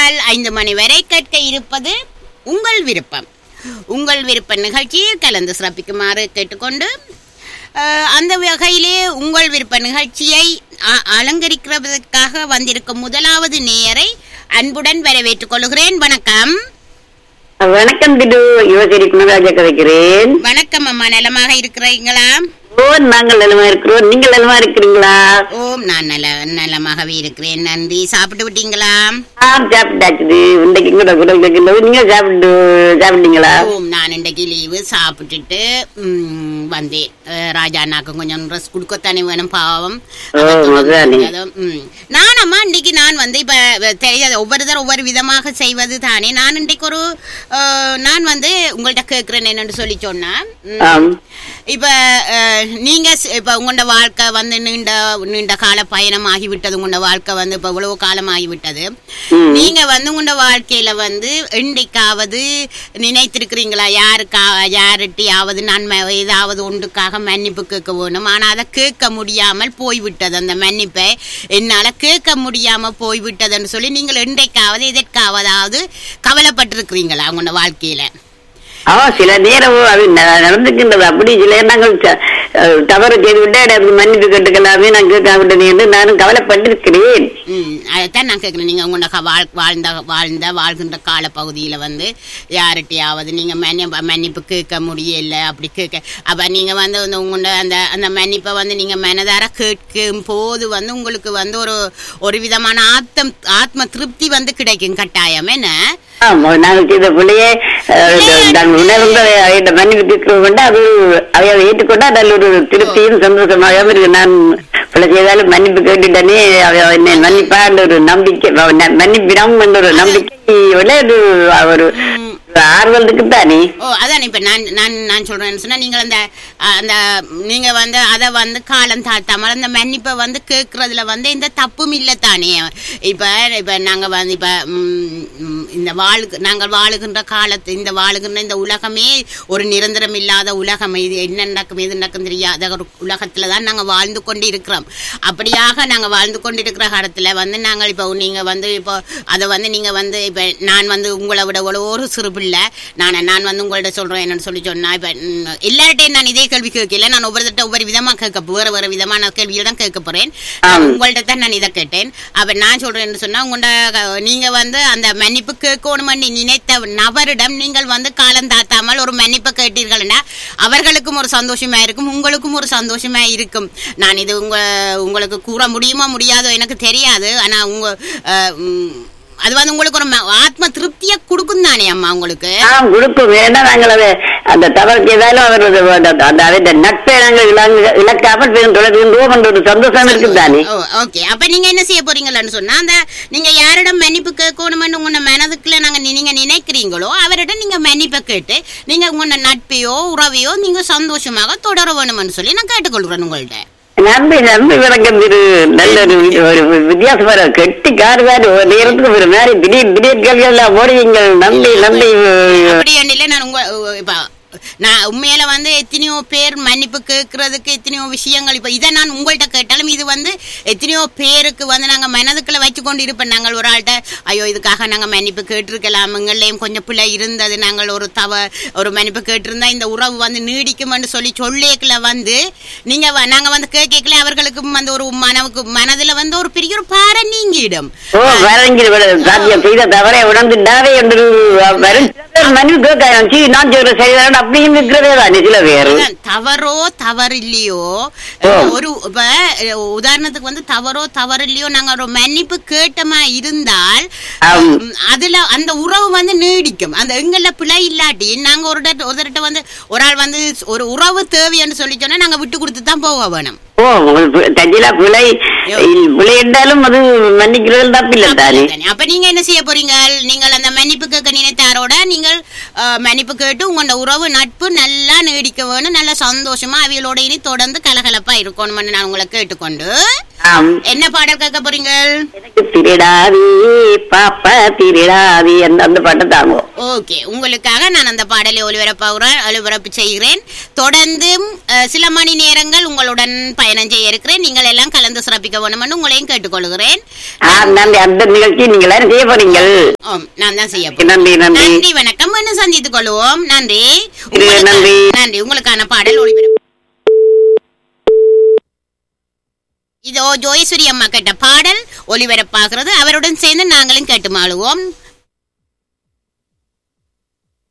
முதல் ஐந்து மணி வரை கேட்க இருப்பது உங்கள் விருப்பம் உங்கள் விருப்ப நிகழ்ச்சியில் கலந்து சிறப்பிக்குமாறு கேட்டுக்கொண்டு அஹ், அந்த வகையிலே உங்கள் விருப்ப நிகழ்ச்சியை அ- அலங்கரிக்கிறதுக்காக வந்திருக்கும் முதலாவது நேயரை அன்புடன் வரவேற்றுக் கொள்கிறேன் வணக்கம் வணக்கம் திடு யுவசரி குணராஜா கதைக்கிறேன் வணக்கம் அம்மா நலமாக இருக்கிறீங்களா ஓ நாங்கள் நலமா இருக்கிறோம் நீங்கள் நலமா இருக்கிறீங்களா ஓம் நான் நல நலமாகவே இருக்கிறேன் நன்றி சாப்பிட்டு விட்டீங்களா ஆ சாப்பிட்டாச்சு இன்னைக்கு கூட குரல் கேட்கிறது நீங்க சாப்பிட்டு சாப்பிட்டீங்களா ஓம் நான் இன்றைக்கு லீவு சாப்பிட்டுட்டு ம், வந்தேன் அஹ், ராஜா அண்ணாக்கு கொஞ்சம் ட்ரெஸ் கொடுக்கத்தானே வேணும் பாவம் ஓ மதுராணி அதுவும், ம். நான் அம்மா இன்னைக்கு நான் வந்து இப்ப அஹ், தெரியாது ஒவ்வொருத்தர் ஒவ்வொரு விதமாக செய்வது தானே நான் இன்றைக்கு ஒரு அஹ், நான் வந்து உங்கள்ட்ட கேட்கிறேன் என்னன்னு சொல்லி சொன்னா ம், ஆம் இப்ப அஹ், நீங்க ஸ்- இப்ப உங்களோட வாழ்க்கை வந்து நீண்ட நீண்ட கால பயணம் ஆகிவிட்டது உங்களோட வாழ்க்கை வந்து இப்ப இவ்வளவு காலம் ஆகிவிட்டது ம். நீங்க வந்து உங்களோட வாழ்க்கையில வந்து என்றைக்காவது நினைத்திருக்கிறீங்களா யாருக்கா யார்கிட்டயாவது நன்மை ஏதாவது ஒன்றுக்காக மன்னிப்பு கேட்க வேணும் ஆனா அதை கேட்க முடியாமல் போய்விட்டது அந்த மன்னிப்பை என்னால கேட்க முடியாம போய்விட்டதுன்னு சொல்லி நீங்கள் என்றைக்காவது எதற்காவதாவது கவலைப்பட்டிருக்கிறீங்களா உங்களோட வாழ்க்கையில ஆ சில நேரம் அது ந- நடந்துக்கின்றது அப்படி சில நாங்கள் ச- அஹ், தவறு செய்து விட்டு எனக்கு மன்னிப்பு கேட்டுக்கலாமே நான் கேட்காம விட்டேன் என்று நானும் கவலைப்பட்டிருக்கிறேன் ம் அதைத்தான் நான் கேட்குறேன் நீங்கள் உங்களோட க- வாழ் வாழ்ந்த வாழ்ந்த வாழ்கின்ற காலப்பகுதியில் வந்து யார்கிட்டயாவது நீங்கள் மன்னி மன்னிப்பு கேட்க முடியல அப்படி கேட்க அப்போ நீங்கள் வந்து இந்த உங்களோட அந்த அந்த மன்னிப்பை வந்து நீங்கள் மனதார கேட்கும் போது வந்து உங்களுக்கு வந்து ஒரு ஒரு விதமான ஆத்தம் ஆத்ம திருப்தி வந்து கிடைக்கும் கட்டாயம் என்ன ஆமா நாங்கள் செய்த பிள்ளையே நான் உணர்ந்த அவையிட்ட மன்னிப்பு கேட்கிறோம் கொண்டு அது அவை அதை ஏற்றுக்கொண்டா அதில் ஒரு திருப்தியும் சந்தோஷமாகவும் இருக்கு நான் பிள்ளை செய்தாலும் மன்னிப்பு கேட்டுட்டனே அவ என்னை மன்னிப்பான்ற ஒரு நம்பிக்கை அவ ந- மன்னிப்பிடம் என்ற ஒரு நம்பிக்கையோட ஒரு ஒரு ஆர்வத்துக்கு தானே ஓ அதான் இப்ப நான் நான் நான் சொல்றேன்னு சொன்னா நீங்கள் அந்த அஹ், அந்த நீங்க வந்து அதை வந்து காலம் தாழ்த்தாமல் அந்த மன்னிப்பை வந்து கேட்கறதுல வந்து இந்த தப்பும் இல்லை தானே இப்ப இப்ப நாங்க வந்து இப்ப ம், ம், இந்த வாழு நாங்கள் வாழுகின்ற காலத்து இந்த வாழுகின்ற இந்த உலகமே ஒரு நிரந்தரம் இல்லாத உலகம் இது என்ன நடக்கும் எது நடக்கும் தெரியாத ஒரு உலகத்துல தான் நாங்க வாழ்ந்து கொண்டு இருக்கிறோம் அப்படியாக நாங்க வாழ்ந்து கொண்டு இருக்கிற காலத்துல வந்து நாங்கள் இப்போ நீங்க வந்து இப்போ அதை வந்து நீங்க வந்து இப்ப நான் வந்து உங்களை விட எவ்வளோ ஒரு சிறு பிள்ளை நான் நான் வந்து உங்கள்ட்ட சொல்றேன் என்னன்னு சொல்லி சொன்னா இப்ப ம், எல்லார்ட்டையும் நான் இதே கேள்வி கேட்கல நான் ஒவ்வொருத்தட்ட ஒவ்வொரு விதமா கேட்க வேற வேற விதமான கேள்வியை தான் கேட்க போறேன் நான் உங்கள்ட்ட தான் நான் இதை கேட்டேன் அப்ப நான் சொல்றேன்னு சொன்னா உங்களோட நீங்க வந்து அந்த மன்னிப்பு கேட்கணும்னு நினைத்த நபரிடம் நீங்கள் வந்து காலம் தாத்தாமல் ஒரு மன்னிப்பு கேட்டீர்கள்னா அவர்களுக்கும் ஒரு சந்தோஷமா இருக்கும் உங்களுக்கும் ஒரு சந்தோஷமா இருக்கும் நான் இது உங்க உங்களுக்கு கூற முடியுமா முடியாதோ எனக்கு தெரியாது ஆனா உங்க அஹ், ம், அது வந்து உங்களுக்கு ஒரு ம- ஆத்ம திருப்தியை கொடுக்கும் தானே அம்மா உங்களுக்கு ஆம் கொடுக்கும் ஏன்னா நாங்கள் அதை அந்த தவறு செய்தாலும் அவர் அது- அந்த அந்த அவருடைய நட்பை நாங்கள் இழங்க- இழக்காமல் பிறகு தொடர்கின்றோம் என்ற ஒரு சந்தோஷம் இருக்கு தானே ஓ ஓகே அப்ப நீங்க என்ன செய்ய போறீங்களான்னு சொன்னா அந்த நீங்க யாரிடம் மன்னிப்பு கேட்கணும்னு உங்க மனதுக்குள்ள நாங்க நி- நீங்க நினைக்கிறீங்களோ அவரிடம் நீங்க மன்னிப்பை கேட்டு நீங்க உங்க நட்பையோ உறவையோ நீங்க சந்தோஷமாக தொடர வேணும்னு சொல்லி நான் கேட்டுக்கொள்கிறேன் உங்கள்ட்ட நம்பி நம்பி விளக்கம் திரு நல்ல ஒரு ஒரு வித்தியாசமான கெட்டி காருதான் ஒரு நேரத்துக்கு ஒரு மாதிரி திடீர் திடீர் கேள்வியெல்லாம் போடுவீங்கள் நம்பி நம்பி அப்படி இல்லை நான் உங்க இப்ப நான் உண்மையில வந்து எத்தனையோ பேர் மன்னிப்பு கேட்கறதுக்கு எத்தனையோ விஷயங்கள் இப்ப இதை நான் உங்கள்ட்ட கேட்டாலும் இது வந்து எத்தனையோ பேருக்கு வந்து நாங்க மனதுக்குள்ள வச்சு கொண்டு இருப்போம் நாங்கள் ஒரு ஆள்கிட்ட ஐயோ இதுக்காக நாங்க மன்னிப்பு கேட்டிருக்கலாம் எங்களையும் கொஞ்சம் பிள்ளை இருந்தது நாங்கள் ஒரு தவ ஒரு மன்னிப்பு கேட்டிருந்தா இந்த உறவு வந்து நீடிக்கும்னு சொல்லி சொல்லேக்கல வந்து நீங்க வ- நாங்க வந்து கேட்கல அவர்களுக்கும் வந்து ஒரு மனவுக்கு மனதுல வந்து ஒரு பெரிய ஒரு பாறை நீங்கிடும் ஓ வரங்கில் சாத்தியம் செய்த தவறை உணர்ந்துட்டாவே என்று வரும் சில பேர் மன்னிப்பு கேட்க சீ, நான் சொல்ற செய்தான் அப்படியும் இருக்கிறதே தானே சில பேர் அதான் தவறோ தவறு இல்லையோ ஓ. ஒரு இப்ப அஹ், உதாரணத்துக்கு வந்து தவறோ தவறு இல்லையோ நாங்க ஒரு மன்னிப்பு கேட்டமா இருந்தால் ஆம். உம், அதுல அந்த உறவு வந்து நீடிக்கும் அந்த எங்கள பிழை இல்லாட்டி நாங்க ஒரு இடத்த- ஒரு இடத்த வந்து ஒரு ஆள் வந்து ஒரு உறவு தேவைன்னு சொல்லி சொன்னா நாங்க விட்டு கொடுத்து தான் போக வேணும் ஓ உங்களுக்கு தஜிலா பிழை பிழை என்றாலும் அது மன்னிக்கிறது தப்பில்லை தானே அப்ப நீங்க என்ன செய்ய போறீங்க நீங்கள் அந்த மன்னிப்பு கேட்க நினைத்தாரோட நீங்கள் அஹ், மன்னிப்பு கேட்டு உங்களோட உறவு நட்பு நல்லா நீடிக்க வேணும் நல்ல சந்தோஷமா அவியலோட இனி தொடர்ந்து கலகலப்பா இருக்கணும்னு நான் உங்களை கேட்டுக்கொண்டு ஆம் என்ன பாடல் கேட்க போறீங்க எனக்கு திருடாதி பாப்பா திருடாதி அந்த அந்த பாட்டை தாங்கோ ஓகே உங்களுக்காக நான் அந்த பாடலை ஒளிபரப்புகிறேன் ஒளிபரப்பு செய்கிறேன் தொடர்ந்து அஹ், சில மணி நேரங்கள் உங்களுடன் பயணம் செய்ய இருக்கிறேன் நீங்கள் எல்லாம் கலந்து சிறப்பிக்க வேணும்னு உங்களையும் கேட்டுக்கொள்கிறேன் ஆ நன்றி அந்த நிகழ்ச்சி நீங்க எல்லாரும் செய்ய போறீங்கள் ஆம், நான் தான் செய்ய போறேன். நன்றி நன்றி நன்றி வணக்கம் மீண்டும் சந்தித்துக் கொள்வோம் நன்றி இது உங்களுக்கு- நன்றி. நன்றி உங்களுக்கான பாடல் ஒளிபரப்பு இதோ ஜோயஸ்வரி அம்மா கேட்ட பாடல் ஒளிபரப்பாகிறது அவருடன் சேர்ந்து நாங்களும் கேட்டு மாளுவோம்